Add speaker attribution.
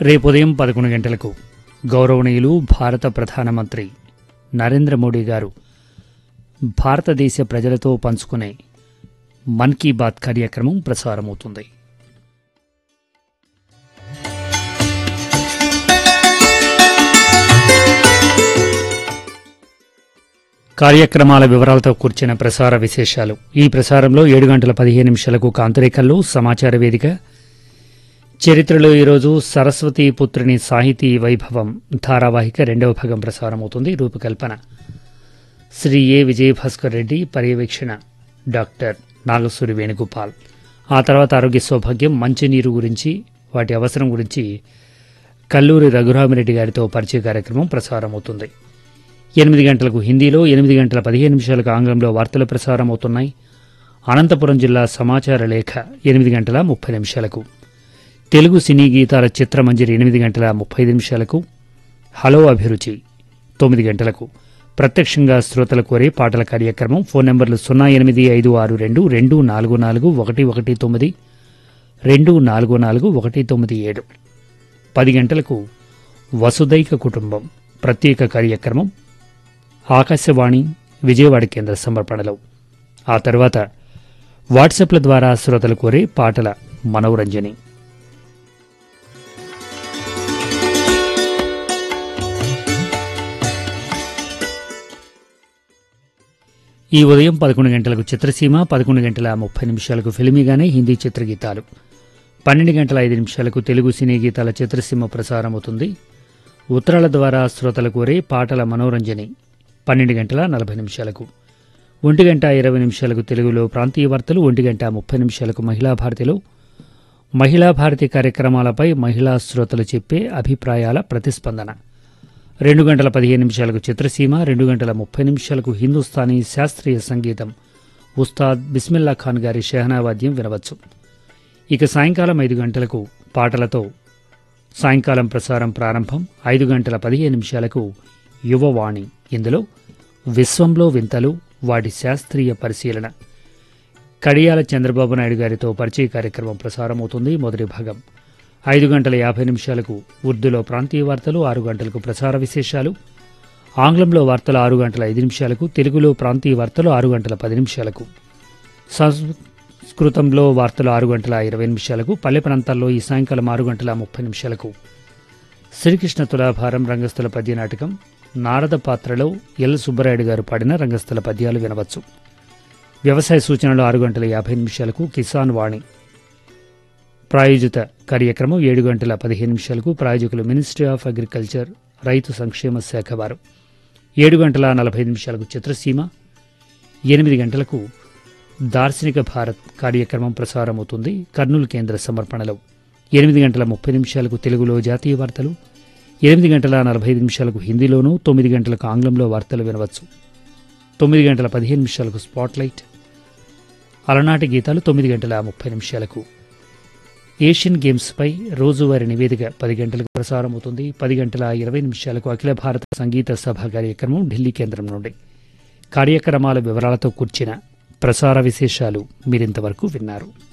Speaker 1: రేపు ఉదయం పదకొండు గంటలకు గౌరవనీయులు భారత ప్రధానమంత్రి నరేంద్ర మోడీ గారు భారతదేశ ప్రజలతో పంచుకునే మన్ కీ బాత్ కార్యక్రమం ప్రసారమవుతుంది కార్యక్రమాల వివరాలతో కూర్చిన ప్రసార విశేషాలు ఈ ప్రసారంలో ఏడు గంటల పదిహేను నిమిషాలకు కాంతరేకల్లో సమాచార వేదిక చరిత్రలో ఈరోజు సరస్వతీ పుత్రుని సాహితీ వైభవం ధారావాహిక రెండవ భాగం ప్రసారమవుతుంది రూపకల్పన శ్రీ ఏ విజయభాస్కర్ రెడ్డి పర్యవేక్షణ డాక్టర్ నాగసూరి వేణుగోపాల్ ఆ తర్వాత ఆరోగ్య సౌభాగ్యం మంచినీరు గురించి వాటి అవసరం గురించి కల్లూరి రఘురామిరెడ్డి గారితో పరిచయ కార్యక్రమం ప్రసారమవుతుంది ఎనిమిది గంటలకు హిందీలో ఎనిమిది గంటల పదిహేను నిమిషాలకు ఆంగ్లంలో వార్తలు ప్రసారం అవుతున్నాయి అనంతపురం జిల్లా సమాచార లేఖ ఎనిమిది గంటల ముప్పై నిమిషాలకు తెలుగు సినీ గీతాల చిత్రమంజరి ఎనిమిది గంటల ముప్పై నిమిషాలకు హలో అభిరుచి తొమ్మిది గంటలకు ప్రత్యక్షంగా శ్రోతల కోరే పాటల కార్యక్రమం ఫోన్ నంబర్లు సున్నా ఎనిమిది ఐదు ఆరు రెండు రెండు నాలుగు నాలుగు ఒకటి ఒకటి తొమ్మిది రెండు నాలుగు నాలుగు ఒకటి తొమ్మిది ఏడు పది గంటలకు వసుదైక కుటుంబం ప్రత్యేక కార్యక్రమం ఆకాశవాణి విజయవాడ కేంద్ర సమర్పణలో ఆ తర్వాత వాట్సాప్ల ద్వారా శ్రోతలు కోరే పాటల మనోరంజని ఈ ఉదయం పదకొండు గంటలకు చిత్రసీమ పదకొండు గంటల ముప్పై నిమిషాలకు ఫిల్మీగానే హిందీ చిత్రగీతాలు పన్నెండు గంటల ఐదు నిమిషాలకు తెలుగు సినీ గీతాల చిత్రసీమ ప్రసారమవుతుంది ఉత్తరాల ద్వారా శ్రోతల కోరే పాటల మనోరంజని పన్నెండు గంటల నలభై నిమిషాలకు ఒంటి గంట ఇరవై నిమిషాలకు తెలుగులో ప్రాంతీయ వార్తలు ఒంటి గంట ముప్పై నిమిషాలకు మహిళా భారతిలో మహిళా భారతి కార్యక్రమాలపై మహిళా శ్రోతలు చెప్పే అభిప్రాయాల ప్రతిస్పందన రెండు గంటల పదిహేను నిమిషాలకు చిత్రసీమ రెండు గంటల ముప్పై నిమిషాలకు హిందుస్థానీ శాస్త్రీయ సంగీతం ఉస్తాద్ బిస్మిల్లా ఖాన్ గారి షెహనావాద్యం వినవచ్చు ఇక సాయంకాలం ఐదు గంటలకు పాటలతో సాయంకాలం ప్రసారం ప్రారంభం ఐదు గంటల పదిహేను నిమిషాలకు యువవాణి ఇందులో విశ్వంలో వింతలు వాటి శాస్త్రీయ పరిశీలన కడియాల చంద్రబాబు నాయుడు గారితో పరిచయ కార్యక్రమం ప్రసారమవుతుంది మొదటి భాగం ఐదు గంటల యాభై నిమిషాలకు ఉర్దూలో ప్రాంతీయ వార్తలు ఆరు గంటలకు ప్రసార విశేషాలు ఆంగ్లంలో వార్తలు ఆరు గంటల ఐదు నిమిషాలకు తెలుగులో ప్రాంతీయ వార్తలు ఆరు గంటల పది నిమిషాలకు సంస్కృతంలో వార్తలు ఆరు గంటల ఇరవై నిమిషాలకు పల్లె ప్రాంతాల్లో ఈ సాయంకాలం ఆరు గంటల ముప్పై నిమిషాలకు శ్రీకృష్ణ తులాభారం రంగస్థల పద్య నాటకం నారద పాత్రలో ఎల్ సుబ్బరాయుడు గారు పాడిన రంగస్థల పద్యాలు వినవచ్చు వ్యవసాయ సూచనలు ఆరు గంటల యాభై నిమిషాలకు కిసాన్ వాణి ప్రాయోజిత కార్యక్రమం ఏడు గంటల పదిహేను నిమిషాలకు ప్రాయోజకులు మినిస్ట్రీ ఆఫ్ అగ్రికల్చర్ రైతు సంక్షేమ శాఖ వారు ఏడు గంటల నలభై నిమిషాలకు చిత్రసీమ ఎనిమిది గంటలకు దార్శనిక భారత్ కార్యక్రమం ప్రసారమవుతుంది కర్నూలు కేంద్ర సమర్పణలో ఎనిమిది గంటల ముప్పై నిమిషాలకు తెలుగులో జాతీయ వార్తలు ఎనిమిది గంటల నలభై ఐదు నిమిషాలకు హిందీలోనూ తొమ్మిది గంటలకు ఆంగ్లంలో వార్తలు వినవచ్చు తొమ్మిది గంటల పదిహేను నిమిషాలకు స్పాట్లైట్ అలనాటి గీతాలు తొమ్మిది గంటల ముప్పై నిమిషాలకు ఏషియన్ గేమ్స్పై రోజువారీ నివేదిక పది గంటలకు ప్రసారమవుతుంది పది గంటల ఇరవై నిమిషాలకు అఖిల భారత సంగీత సభ కార్యక్రమం ఢిల్లీ కేంద్రం నుండి కార్యక్రమాల వివరాలతో కూర్చిన ప్రసార విశేషాలు మీరింతవరకు విన్నారు